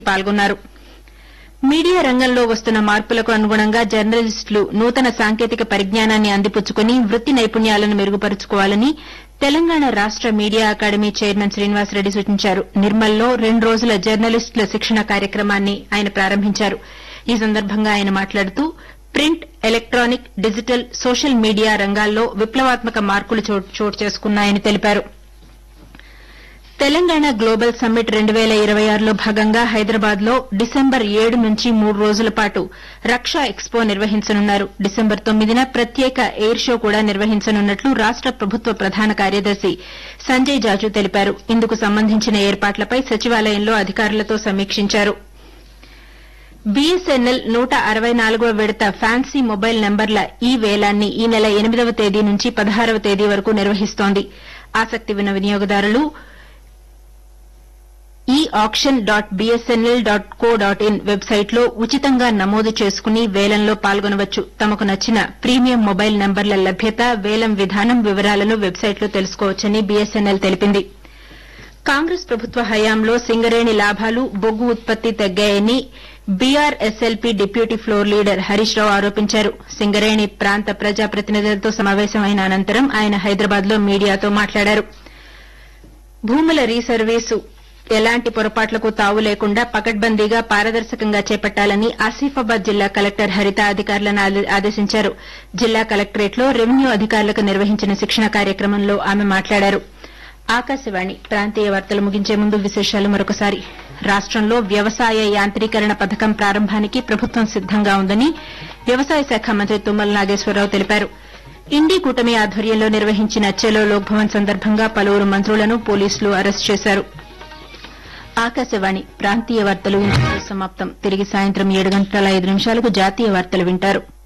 పాల్గొన్నారు మీడియా రంగంలో వస్తున్న మార్పులకు అనుగుణంగా జర్నలిస్టులు నూతన సాంకేతిక పరిజ్ఞానాన్ని అందిపుచ్చుకుని వృత్తి నైపుణ్యాలను మెరుగుపరుచుకోవాలని తెలంగాణ రాష్ట మీడియా అకాడమీ చైర్మన్ శ్రీనివాసరెడ్డి సూచించారు నిర్మల్లో రెండు రోజుల జర్నలిస్టుల శిక్షణ కార్యక్రమాన్ని ఆయన ప్రారంభించారు ఈ సందర్భంగా ఆయన మాట్లాడుతూ print electronic digital social media రంగాల్లో విప్లవాత్మక మార్పులు చోటు చోటు చేసుకున్నాయని తెలిపారు తెలంగాణ గ్లోబల్ సమ్మిట్ రెండు పేల ఇరవై ఆరులో భాగంగా హైదరాబాద్ లో డిసెంబర్ ఏడు నుంచి మూడు రోజుల పాటు రక్షా ఎక్స్పో నిర్వహించనున్నారు డిసెంబర్ తొమ్మిదిన ప్రత్యేక ఎయిర్ షో కూడా నిర్వహించనున్నట్లు రాష్ట ప్రభుత్వ ప్రధాన కార్యదర్శి సంజయ్ జాజు తెలిపారు ఇందుకు సంబంధించిన ఏర్పాట్లపై సచివాలయంలో అధికారులతో సమీక్షించారు బీఎస్ఎన్ఎల్ నూట అరవై నాలుగవ విడత ఫ్యాన్సీ మొబైల్ నంబర్ల ఈ వేలాన్ని ఈ నెల ఎనిమిదవ తేదీ నుంచి పదహారవ తేదీ వరకు నిర్వహిస్తోంది ఆసక్తి ఉన్న వినియోగదారులు ఈ auction dot BSNL dot co dot in వెబ్సైట్లో ఉచితంగా నమోదు చేసుకుని వేలంలో పాల్గొనవచ్చు తమకు నచ్చిన ప్రీమియం మొబైల్ నంబర్ల లభ్యత వేలం విధానం వివరాలను వెబ్సైట్లో తెలుసుకోవచ్చని బీఎస్ఎన్ఎల్ తెలిపింది కాంగ్రెస్ ప్రభుత్వ హయాంలో సింగరేణి లాభాలు బొగ్గు ఉత్పత్తి తగ్గాయని BRSLP deputy floor leader Harish Rao ఆరోపించారు సింగరేణి ప్రాంత ప్రజాప్రతినిధులతో సమావేశమైన అనంతరం ఆయన హైదరాబాద్ లో మీడియాతో మాట్లాడారు భూముల రీసర్వీసు ఎలాంటి పొరపాట్లకు తావు లేకుండా పకడ్బందీగా పారదర్శకంగా చేపట్టాలని ఆసిఫాబాద్ జిల్లా కలెక్టర్ హరిత అధికారులను ఆదే- ఆదేశించారు జిల్లా కలెక్టరేట్లో రెవెన్యూ అధికారులకు నిర్వహించిన శిక్షణ కార్యక్రమంలో ఆమె మాట్లాడారు ఆకాశవాణి ప్రాంతీయ వార్తలు ముగించే ముందు విశేషాలు మరొకసారి రాష్టంలో వ్యవసాయ యాంత్రీకరణ పథకం ప్రారంభానికి ప్రభుత్వం సిద్దంగా ఉందని వ్యవసాయ శాఖ మంత్రి తుమ్మల నాగేశ్వరరావు తెలిపారు ఇండీ కూటమి ఆధ్వర్యంలో నిర్వహించిన చెలో లోక్ భవన్ సందర్భంగా పలువురు మంత్రులను పోలీసులు అరెస్ట్ చేశారు ఆకాశవాణి ప్రాంతీయ వార్తలు ఇంతటితో సమాప్తం తిరిగి సాయంత్రం ఏడు గంటల ఐదు నిమిషాలకు జాతీయ వార్తలు వింటారు